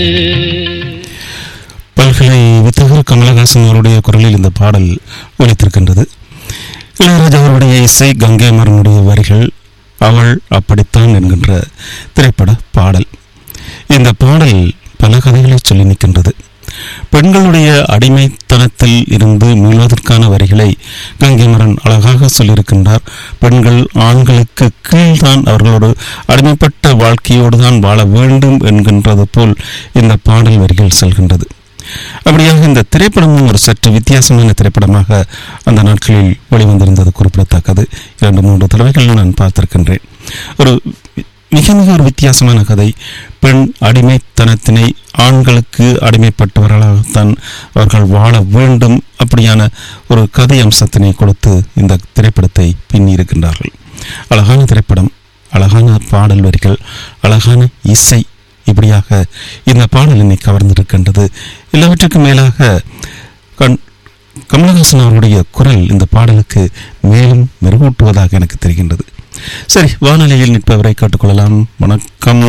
பல்கலை வித்தகர் கமலஹாசன் அவருடைய குரலில் இந்த பாடல் ஒலித்திருக்கின்றது இளையராஜா அவருடைய இசை கங்கை அமரனுடைய வரிகள் அவள் அப்படித்தான் என்கின்ற திரைப்பட பாடல் இந்த பாடல் பல கதைகளை சொல்லி நிற்கின்றது பெண்களுடைய அடிமைத்தனத்தில் இருந்து மீள்வதற்கான வரிகளை கங்கைமரன் அழகாக சொல்லியிருக்கின்றார் பெண்கள் ஆண்களுக்கு கீழ்தான் அவர்களோடு அடிமைப்பட்ட வாழ்க்கையோடு தான் வாழ வேண்டும் என்கின்றது போல் இந்த பாடல் வரிகள் செல்கின்றது அப்படியாக இந்த திரைப்படமும் ஒரு சற்று வித்தியாசமான திரைப்படமாக அந்த நாட்களில் வெளிவந்திருந்தது குறிப்பிடத்தக்கது இரண்டு மூன்று தடவைகள் நான் பார்த்திருக்கின்றேன் ஒரு மிக மிக ஒரு வித்தியாசமான கதை பெண் அடிமைத்தனத்தினை ஆண்களுக்கு அடிமைப்பட்டவர்களாகத்தான் அவர்கள் வாழ வேண்டும் அப்படியான ஒரு கதை அம்சத்தினை கொடுத்து இந்த திரைப்படத்தை பின்னியிருக்கின்றார்கள் அழகான திரைப்படம் அழகான பாடல் வரிகள் அழகான இசை இப்படியாக இந்த பாடல் என்னை கவர்ந்திருக்கின்றது எல்லாவற்றுக்கும் மேலாக கண் கமலஹாசன் அவருடைய குரல் இந்த பாடலுக்கு மேலும் மெருகூட்டுவதாக எனக்கு தெரிகின்றது சரி வானொலியில் நிற்பவரை கேட்டுக்கொள்ளலாம் வணக்கம்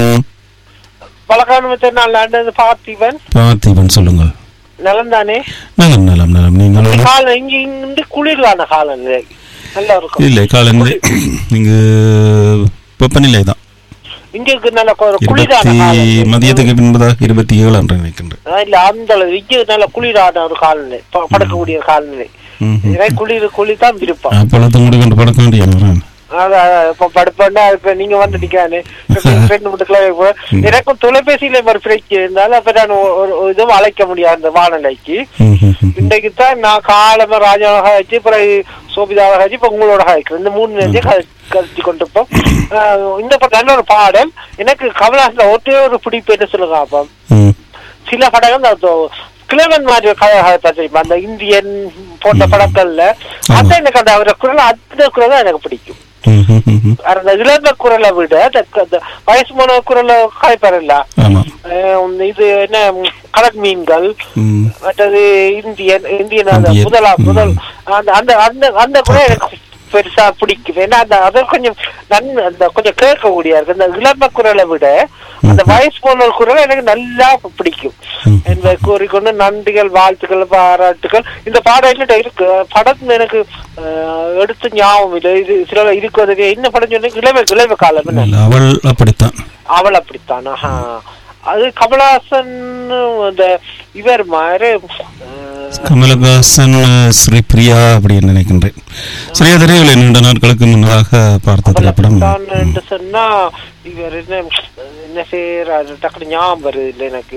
பழக்கான நான் லாண்டது பார்த்திபன் பார்த்திபன் சொல்லுங்கள் நலம் தானே நலம் நலம் நலம் நீங்கள் காலம் இங்க இங்க குளிர்கான காலநிலை நல்லா இருக்கும் இல்லை காலநிலை இங்கு வெப்பநிலை தான் இங்க நல்ல கொ- குளிரான இருபத்தி காலநிலை மதியத்துக்கு பின்பதாக இருபத்தி ஏழு என்று நினைக்கின்றேன் ஆ, இல்ல அந்த அளவு இங்க நல்ல குளிரான ஒரு காலநிலை ப- படுக்கக்கூடிய காலநிலை ம்ஹும். எனக்கு குளிர் குளிர் தான் விருப்பம் அப்பொழுது முடி கொண்டு படக்க வேண்டிய அதான், அதான், இப்ப படுப்பேன்னா இப்ப நீங்க வந்துட்டீங்க ஃப்ரெண்ட் வீட்டுக்குள்ள எனக்கும் தொலைபேசியில ஒரு பிரச்சனை இருந்தாலும் அப்ப நான் ஒரு- ஒரு ஒரு இதுவும் அழைக்க முடியாது அந்த வானொலிக்கு இன்றைக்கு தான் நான் காலமா ராஜாவாக வச்சு அப்புறம் சோபிதாவாக வச்சு இப்ப உங்களோட வைக்கிறேன் இந்த மூணு நேரத்தையும் கழிச்சு கொண்டிருப்போம் ஆஹ் இந்த படம் நல்ல ஒரு பாடல் எனக்கு கமலாசன் ஒரே ஒரு பிடிப்பு என்ன சொல்லுங்க அப்போ சில படங்கள் அந்த கிழவன் மாதிரி ஒரு கதை கதை தெரியுமா அந்த இந்தியன் போட்ட படங்கள்ல அது எனக்கு அந்த அவரோட குரல் அந்த குரல் தான் எனக்கு பிடிக்கும் அந்த இளந்த குரலை விட அந்த க- அந்த வயசு போன குரலை காய்ப்பாருல்ல ஆமாம் ஆஹ் இது என்ன ம், கடல் மீன்கள் ம். மற்றது இந்தியன் இந்தியன் அந்த இந்தியன். முதலா ம். முதல் அந்த அந்த அந்த அந்த கூட எனக்கு பெருசா பிடிக்கும் ஏன்னா அந்த அது கொஞ்சம் நன் அந்த கொஞ்சம் கேட்கக்கூடிய இருக்கு அந்த இளம குரலை விட அந்த வயசு போன குரல் எனக்கு நல்லா பிடிக்கும் ம். என்பதை கூறிக்கொண்டு நன்றிகள் வாழ்த்துக்கள் பாராட்டுகள் இந்த பாடம் என்கிட்ட இருக்கு படம் எனக்கு ஆஹ், எடுத்து ஞாபகம் இல்லை இது சில இருக்கு அது என்ன படம் சொன்னீங்க இளமை இளமை காலம் என்ன இல்ல, அவள் அப்படித்தான் அவள் அப்படித்தான் ஆஹா. அது கமலஹாசன் அந்த இவர் மாதிரி அஹ், கமலஹாசன் ஸ்ரீ பிரியா அப்படின்னு நினைக்கின்றேன் சரியா தெரியவில்லை நீண்ட நாட்களுக்கு முன்னதாக பார்த்த திரைப்படம் அப்படித்தான் என்று சொன்னா இவர் என்ன என்ன செய்யறாரு டக்குனு ஞாபகம் வருது இல்லை எனக்கு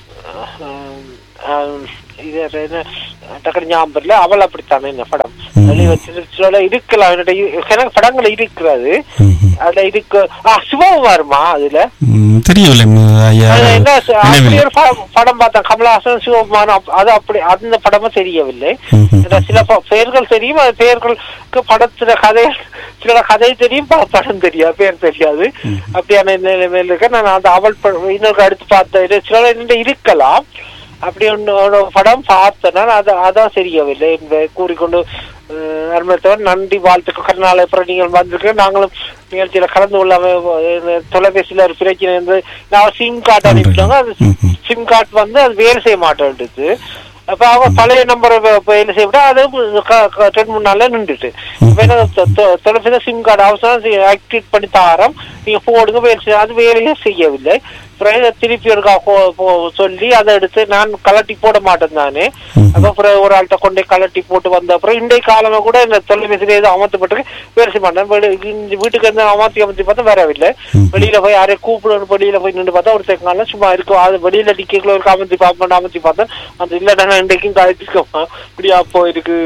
அஹ், அஹ், இவர் என்ன டக்குனு ஞாபகம் வரல அவள் அப்படித்தானே இந்த படம் ம். வெளி வச்சு இருக்கலாம் என்னுடைய இ- எனக்கு படங்கள் இருக்கிறது ம்ஹும். அதுல இருக்கு ஆ சிவகுமாருமா அதுல ம், தெரியவில்லை ம், ஐயா அது என்ன ச- அப்படி நினைவில்லை ஒரு படம் படம் பார்த்தேன் கமலஹாசன் சிவகுமார் அப்- அது அப்படி அந்த படமும் தெரியவில்லை ம்ஹும். இந்த சில ப- பெயர்கள் தெரியும் அது பெயர்களுக்கு படத்துல கதை சில கதை தெரியும் ப- படம் தெரியாது பேர் தெரியாது அப்படியான நிலைமையில இருக்க நான் அந்த அவள் ப- இன்னொரு அடுத்து பார்த்த சில என்னிட்ட இருக்கலாம் அப்படி ஒன்று ஒரு படம் பார்த்தேன் நான் அது அதான் தெரியவில்லை என்பதை கூறிக்கொண்டு அஹ், அருமைத்தவன் நன்றி வாழ்த்துக்கள் கருணாலய அப்புறம் நீங்கள் வந்திருக்க நாங்களும் நிகழ்ச்சியில கலந்து கொள்ளாம அஹ், தொலைபேசியில ஒரு பிரச்சனை இருந்து நான் சிம் கார்டு அனுப்பிட்டாங்க அது ம்ஹும். சிம் கார்டு வந்து அது வேலை செய்ய மாட்டேன்டுச்சு அப்ப அவங்க பழைய நம்பரை வேலை செய்ய விட்டா அது க- க- ரெண்டு மூணு நாள்ல நின்றுட்டு இப்ப என்ன தொ- தொ- தொலைபேசி சிம் கார்டு அவசரம் ஆக்டிவேட் பண்ணி தாரோம் நீங்க போடுங்க வேலை செய்ய அது வேலையே செய்யவில்லை அப்புறம் இதை திருப்பி ஒரு கா- போ- போ- சொல்லி அதை எடுத்து நான் கலட்டி போட மாட்டேன் தானே அப்ப அப்புறம் ஒரு ஆள்கிட்ட கொண்டே கலட்டி போட்டு வந்த அப்புறம் இன்றைய காலமா கூட இந்த தொலைபேசியில ஏதோ அமர்த்தப்பட்டு வேலை செய்ய மாட்டேன் வெளி- இந்த வீட்டுக்கு வந்து அமர்த்தி அமர்த்தி பார்த்தா வரவில்லை வெளியில போய் யாரையும் கூப்பிடணும் வெளியில போய் நின்று பார்த்தா ஒரு செக்கால சும்மா இருக்கும் அது வெளியில நிக்கல ஒரு அமர்த்தி பார்ப்போம் அமர்த்தி பார்த்தேன் அந்த இல்லடா நான் இன்றைக்கும் கழிச்சுக்கோமா இப்படியா போயிருக்கு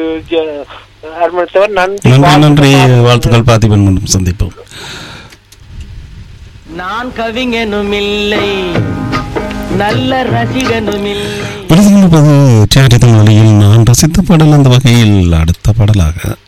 அருமத்தவர் நன்றி நன்றி நன்றி வாழ்த்துக்கள். வாழ்த்துக்கள் பார்த்திபன் மீண்டும் சந்திப்போம் நான் கவிஞனும் இல்லை நல்ல ரசிகனும் இல்லை விருதுகள் தியாகத்தின் வழியில் நான் ரசித்த பாடல் அந்த வகையில் அடுத்த பாடலாக